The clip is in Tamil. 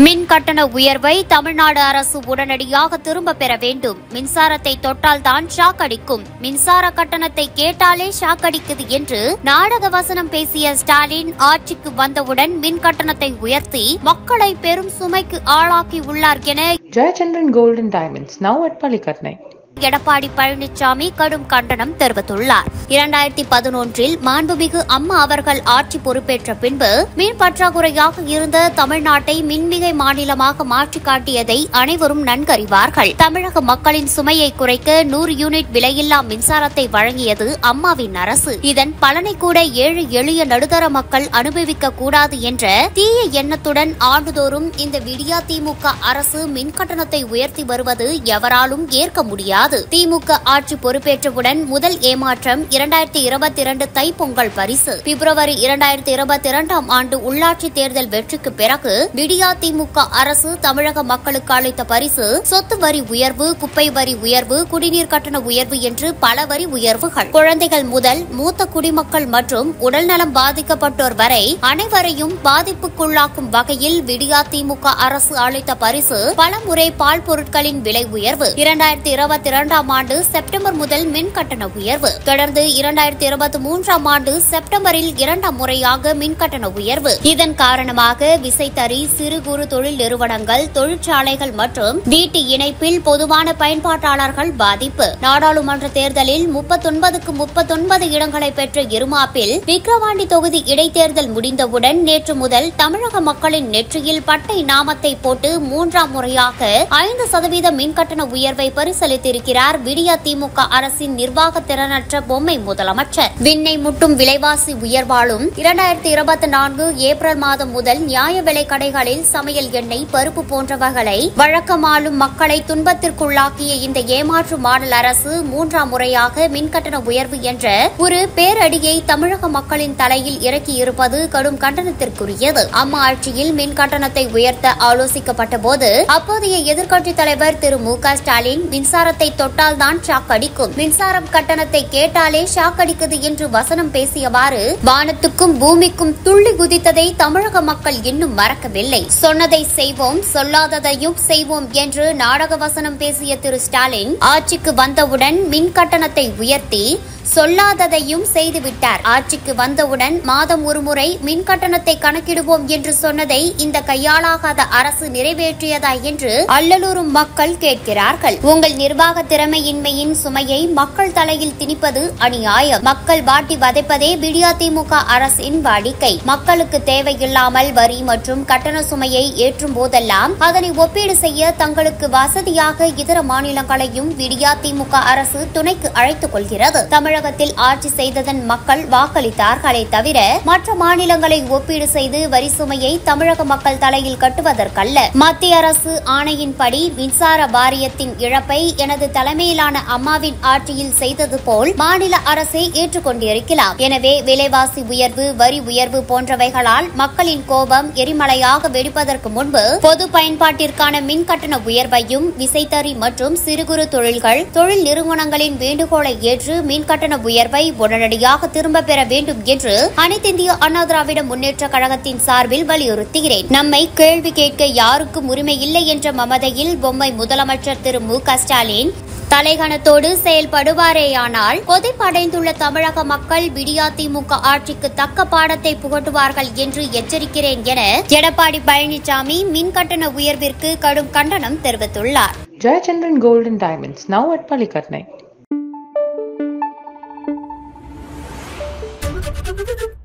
மின் கட்டண உயர்வை தமிழ்நாடு அரசு உடனடியாக திரும்ப பெற வேண்டும் மின்சாரத்தை தொட்டால் தான் ஷாக் அடிக்கும் மின்சார கட்டணத்தை கேட்டாலே ஷாக் அடிக்குது என்று நாடக வசனம் பேசிய ஸ்டாலின் ஆட்சிக்கு வந்தவுடன் மின் கட்டணத்தை உயர்த்தி மக்களை பெரும் சுமைக்கு ஆளாக்கி உள்ளார் என Jayachandran Gold and Diamonds, now at Palikatnai. Edappadi Palaniswami கடும் கண்டனம் தெரிவித்துள்ளார் இரண்டாயிரத்தி பதினொன்றில் மாண்புமிகு அம்மா அவர்கள் ஆட்சி பொறுப்பேற்ற பின்பு மின் பற்றாக்குறையாக இருந்த தமிழ்நாட்டை மின்மிகை மாநிலமாக மாற்றி காட்டியதை அனைவரும் நன்கறிவார்கள் தமிழக மக்களின் சுமையை குறைக்க நூறு யூனிட் விலையில்லா மின்சாரத்தை வழங்கியது அம்மாவின் அரசு இதன் பலனை கூட ஏழை எளிய நடுத்தர மக்கள் அனுபவிக்க கூடாது என்ற தீய எண்ணத்துடன் ஆண்டுதோறும் இந்த விடியா திமுக அரசு மின் கட்டணத்தை உயர்த்தி வருவது எவராலும் ஏற்க முடியாது திமுக ஆட்சி பொறுப்பேற்றவுடன் முதல் ஏமாற்றம் இரண்டாயிரத்தி இருபத்தி இரண்டு தைப்பொங்கல் பரிசு பிப்ரவரி இரண்டாயிரத்தி இருபத்தி இரண்டாம் ஆண்டு உள்ளாட்சி தேர்தல் வெற்றிக்கு பிறகு விடியா திமுக அரசு தமிழக மக்களுக்கு அளித்த பரிசு சொத்து வரி உயர்வு குப்பை வரி உயர்வு குடிநீர் கட்டண உயர்வு என்று பல வரி உயர்வுகள் குழந்தைகள் முதல் மூத்த குடிமக்கள் மற்றும் உடல்நலம் பாதிக்கப்பட்டோர் வரை அனைவரையும் பாதிப்புக்குள்ளாக்கும் வகையில் விடியா திமுக அரசு அளித்த பரிசு பல முறை பால் பொருட்களின் விலை உயர்வு இரண்டாயிரத்தி இருபத்தி இரண்டாம் ஆண்டு செப்டம்பர் முதல் மின் கட்டண உயர்வு தொடர்ந்து இரண்டாயிரத்தி இருபத்தி மூன்றாம் ஆண்டு செப்டம்பரில் இரண்டாம் முறையாக மின் கட்டண உயர்வு இதன் காரணமாக விசைத்தறி சிறு குறு தொழில் நிறுவனங்கள் தொழிற்சாலைகள் மற்றும் வீட்டு இணைப்பில் பொதுவான பயன்பாட்டாளர்கள் பாதிப்பு நாடாளுமன்ற தேர்தலில் முப்பத்தொன்பதுக்கு முப்பத்தொன்பது இடங்களை பெற்ற இருமாப்பில் விக்கிரவாண்டி தொகுதி இடைத்தேர்தல் முடிந்தவுடன் நேற்று முதல் தமிழக மக்களின் நெற்றியில் பட்டை நாமத்தை போட்டு மூன்றாம் முறையாக ஐந்து சதவீத மின் கட்டண உயர்வை பரிசளித்திருக்கிறார் விடியா திமுக அரசின் நிர்வாக திறனற்ற பொம்மை முதலமைச்சர் விண்ணை முட்டும் விலைவாசி உயர்வாலும் இரண்டாயிரத்தி இருபத்தி நான்கு ஏப்ரல் மாதம் முதல் நியாய விலை கடைகளில் சமையல் எண்ணெய் பருப்பு போன்றவர்களை வழக்கமாலும் மக்களை துன்பத்திற்குள்ளாக்கிய இந்த ஏமாற்று மாடல் அரசு மூன்றாம் முறையாக மின்கட்டண உயர்வு என்ற ஒரு பேரடியை தமிழக மக்களின் தலையில் இறக்கியிருப்பது கடும் கண்டனத்திற்குரியது அம்மா ஆட்சியில் மின் கட்டணத்தை உயர்த்த ஆலோசிக்கப்பட்ட போது அப்போதைய எதிர்க்கட்சித் தலைவர் திரு மு க ஸ்டாலின் மின்சாரத்தை தொட்டால் தான் ஷாக் அடிக்கும் மின்சாரம் கட்டணத்தை கேட்டாலே ஷாக் அடிக்குது என்று வசனம் பேசியவாறு வானத்துக்கும் பூமிக்கும் துள்ளி குதித்ததை தமிழக மக்கள் இன்னும் மறக்கவில்லை சொன்னதை செய்வோம் சொல்லாததையும் செய்வோம் என்று நாடக வசனம் பேசிய திரு ஸ்டாலின் ஆட்சிக்கு வந்தவுடன் மின் கட்டணத்தை உயர்த்தி சொல்லாததையும் செய்துவிட்டார் ஆட்சிக்கு வந்தவுடன் மாதம் ஒருமுறை மின் கட்டணத்தை கணக்கிடுவோம் என்று சொன்னதை இந்த கையாளாகாத அரசு நிறைவேற்றியதா என்று அல்லலூரும் மக்கள் கேட்கிறார்கள் உங்கள் நிர்வாக திறமையின்மையின் சுமையை மக்கள் தலையில் திணிப்பது அநியாயம் மக்கள் வாட்டி வதைப்பதே விடியா திமுக அரசின் வாடிக்கை மக்களுக்கு தேவையில்லாமல் வரி மற்றும் கட்டண சுமையை ஏற்றும் போதெல்லாம் அதனை ஒப்பீடு செய்ய தங்களுக்கு வசதியாக இதர மாநிலங்களையும் விடியா திமுக அரசு துணைக்கு அழைத்துக் கொள்கிறது தமிழகத்தில் ஆட்சி செய்ததன் மக்கள் வாக்களித்தார்களே தவிர மற்ற மாநிலங்களை ஒப்பீடு செய்து வரி சுமையை தமிழக மக்கள் தலையில் கட்டுவதற்கல்ல மத்திய அரசு ஆணையின்படி மின்சார வாரியத்தின் இழப்பை எனது தலைமையிலான அம்மாவின் ஆட்சியில் செய்தது போல் மாநில அரசே ஏற்றுக்கொண்டிருக்கலாம் எனவே விலைவாசி உயர்வு வரி உயர்வு போன்றவைகளால் மக்களின் கோபம் எரிமலையாக வெடிப்பதற்கு முன்பு பொது பயன்பாட்டிற்கான மின் கட்டண உயர்வையும் விசைத்தறி மற்றும் சிறு குறு தொழில்கள் தொழில் நிறுவனங்களின் வேண்டுகோளை ஏற்று மின் கட்டண உயர்வை உடனடியாக திரும்ப பெற வேண்டும் என்று அனைத்திந்திய அண்ணா திராவிட முன்னேற்ற கழகத்தின் சார்பில் வலியுறுத்துகிறேன் நம்மை கேள்வி கேட்க யாருக்கும் உரிமை இல்லை என்ற மமதையில் பொம்மை முதலமைச்சர் திரு மு க ஸ்டாலின் தலைகணத்தோடு செயல்படுவாரேயானால் கொதிப்படைந்துள்ள தமிழக மக்கள் விடியா திமுக ஆட்சிக்கு தக்க பாடத்தை புகட்டுவார்கள் என்று எச்சரிக்கிறேன் என எடப்பாடி பழனிசாமி மின் கட்டண உயர்விற்கு கடும் கண்டனம் தெரிவித்துள்ளார் Jayachandran Gold and Diamonds, now at Palikatnai.